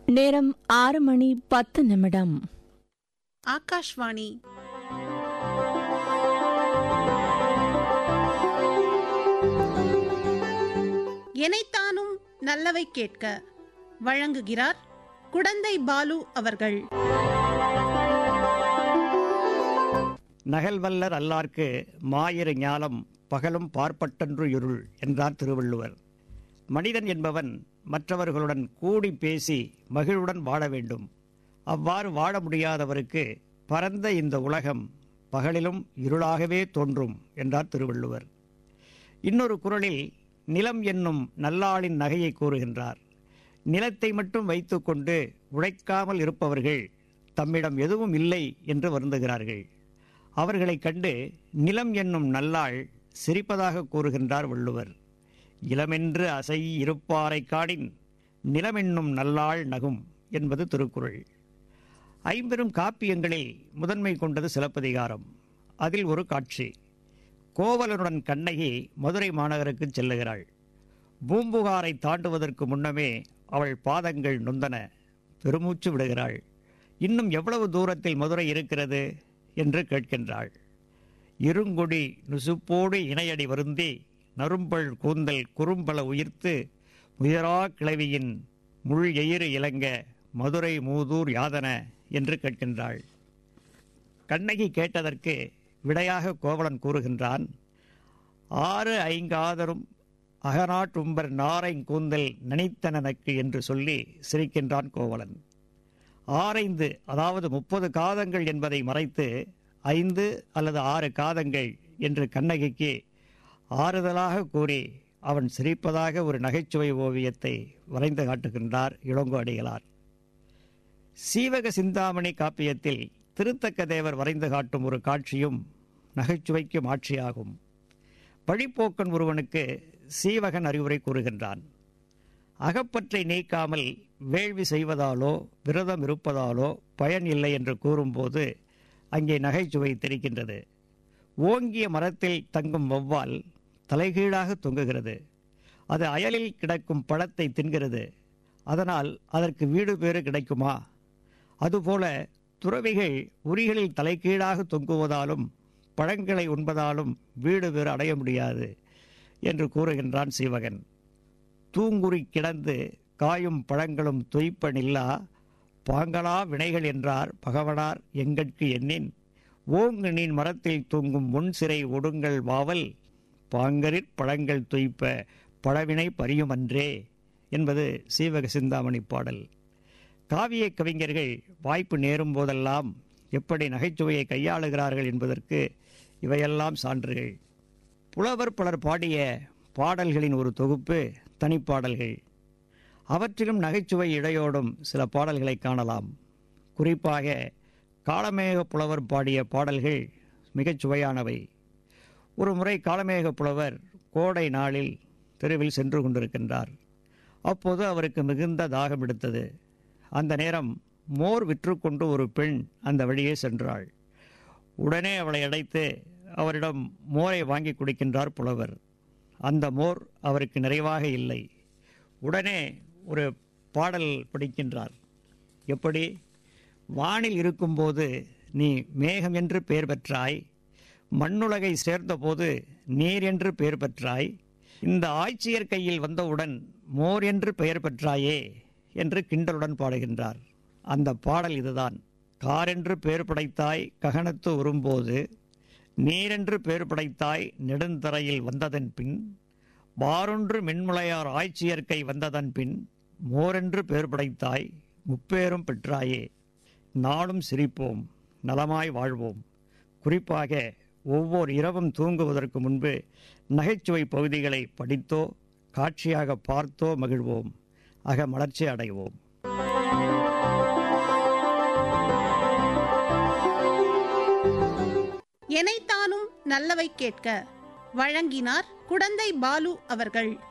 நேரம் ஆறு மணி பத்து நிமிடம் ஆகாஷ்வாணி எனைத்தானும் நல்லவை கேட்க வழங்குகிறார் குடந்தை பாலு அவர்கள் நகல்வல்லர் அல்லார்க்கு மாயிரு ஞாலம் பகலும் பார்ப்பட்டன்று இருள் என்றார் திருவள்ளுவர் மனிதன் என்பவன் மற்றவர்களுடன் கூடி பேசி மகிழ்வுடன் வாழ வேண்டும் அவ்வாறு வாழ முடியாதவருக்கு பரந்த இந்த உலகம் பகலிலும் இருளாகவே தோன்றும் என்றார் திருவள்ளுவர் இன்னொரு குறளில் நிலம் என்னும் நல்லாளின் நகையை கூறுகின்றார் நிலத்தை மட்டும் வைத்துக்கொண்டு உழைக்காமல் இருப்பவர்கள் தம்மிடம் எதுவும் இல்லை என்று வருந்துகிறார்கள் அவர்களைக் கண்டு நிலம் என்னும் நல்லாள் சிரிப்பதாக கூறுகின்றார் வள்ளுவர் இளமென்று அசை இருப்பாரைக் காடின் நிலமென்னும் நல்லாள் நகும் என்பது திருக்குறள் ஐம்பெரும் காப்பியங்களில் முதன்மை கொண்டது சிலப்பதிகாரம் அதில் ஒரு காட்சி கோவலனுடன் கண்ணகி மதுரை மாநகருக்கு செல்லுகிறாள் பூம்புகாரை தாண்டுவதற்கு முன்னமே அவள் பாதங்கள் நொந்தன பெருமூச்சு விடுகிறாள் இன்னும் எவ்வளவு தூரத்தில் மதுரை இருக்கிறது என்று கேட்கின்றாள் இருங்கொடி நுசுப்போடு இணையடி வருந்தி நரும்பல் கூந்தல் குறும்பல உயிர்த்து உயரா கிளவியின் முள் எயிறு இலங்க மதுரை மூதூர் யாதன என்று கேட்கின்றாள் கண்ணகி கேட்டதற்கு விடையாக கோவலன் கூறுகின்றான் ஆறு ஐங்காதரும் அகநாட்டும்பர் நாரைங் கூந்தல் நனித்தனனக்கு என்று சொல்லி சிரிக்கின்றான் கோவலன் ஆரைந்து அதாவது முப்பது காதங்கள் என்பதை மறைத்து ஐந்து அல்லது ஆறு காதங்கள் என்று கண்ணகிக்கு ஆறுதலாக கூறி அவன் சிரிப்பதாக ஒரு நகைச்சுவை ஓவியத்தை வரைந்து காட்டுகின்றார் இளங்கோ அடிகளார் சீவக சிந்தாமணி காப்பியத்தில் திருத்தக்க தேவர் வரைந்து காட்டும் ஒரு காட்சியும் நகைச்சுவைக்கு மாட்சியாகும் வழிப்போக்கன் ஒருவனுக்கு சீவகன் அறிவுரை கூறுகின்றான் அகப்பற்றை நீக்காமல் வேள்வி செய்வதாலோ விரதம் இருப்பதாலோ பயன் இல்லை என்று கூறும்போது அங்கே நகைச்சுவை தெரிக்கின்றது ஓங்கிய மரத்தில் தங்கும் வௌவால் தலைகீழாக தொங்குகிறது அது அயலில் கிடக்கும் பழத்தை தின்கிறது அதனால் அதற்கு வீடு பேறு கிடைக்குமா அதுபோல துறவிகள் உரிகளில் தலைகீழாக தொங்குவதாலும் பழங்களை உண்பதாலும் வீடு பேறு அடைய முடியாது என்று கூறுகின்றான் சீவகன் தூங்குறி கிடந்து காயும் பழங்களும் தொய்ப்ப நில்லா பாங்களா வினைகள் என்றார் பகவனார் எங்கட்கு எண்ணின் ஓங்கு நீன் மரத்தில் தூங்கும் முன் சிறை ஒடுங்கள் வாவல் பாங்கரிற் பழங்கள் தொய்ப்ப பழவினை பரியுமன்றே என்பது சீவக சிந்தாமணி பாடல் காவிய கவிஞர்கள் வாய்ப்பு நேரும் போதெல்லாம் எப்படி நகைச்சுவையை கையாளுகிறார்கள் என்பதற்கு இவையெல்லாம் சான்றுகள் புலவர் பலர் பாடிய பாடல்களின் ஒரு தொகுப்பு தனிப்பாடல்கள் அவற்றிலும் நகைச்சுவை இடையோடும் சில பாடல்களை காணலாம் குறிப்பாக காளமேக புலவர் பாடிய பாடல்கள் மிகச் சுவையானவை ஒரு முறை காளமேக புலவர் கோடை நாளில் தெருவில் சென்று கொண்டிருக்கின்றார் அப்போது அவருக்கு மிகுந்த தாகம் எடுத்தது அந்த நேரம் மோர் விற்றுக்கொண்டு ஒரு பெண் அந்த வழியே சென்றாள் உடனே அவளை அடைத்து அவரிடம் மோரை வாங்கி குடிக்கின்றார் புலவர் அந்த மோர் அவருக்கு நிறைவாக இல்லை உடனே ஒரு பாடல் படிக்கின்றார் எப்படி வானில் இருக்கும்போது நீ மேகம் என்று பெயர் பெற்றாய் மண்ணுலகை சேர்ந்தபோது நீர் என்று பெயர் பெற்றாய் இந்த ஆட்சியர் கையில் வந்தவுடன் மோர் என்று பெயர் பெற்றாயே என்று கிண்டலுடன் பாடுகின்றார் அந்த பாடல் இதுதான் காரென்று பெயர் படைத்தாய் ககனத்து உறும்போது நீரென்று பெயர் படைத்தாய் நெடுந்தரையில் வந்ததன் பின் வாரொன்று மென்முளையார் ஆட்சியற்கை வந்ததன் பின் மோரென்று பெயர் படைத்தாய் முப்பேரும் பெற்றாயே நாளும் சிரிப்போம் நலமாய் வாழ்வோம் குறிப்பாக ஒவ்வொரு இரவும் தூங்குவதற்கு முன்பு நகைச்சுவை பகுதிகளை படித்தோ காட்சியாக பார்த்தோ மகிழ்வோம் அக மலர்ச்சி அடைவோம் எனைத்தானும் நல்லவை கேட்க வழங்கினார் குடந்தை பாலு அவர்கள்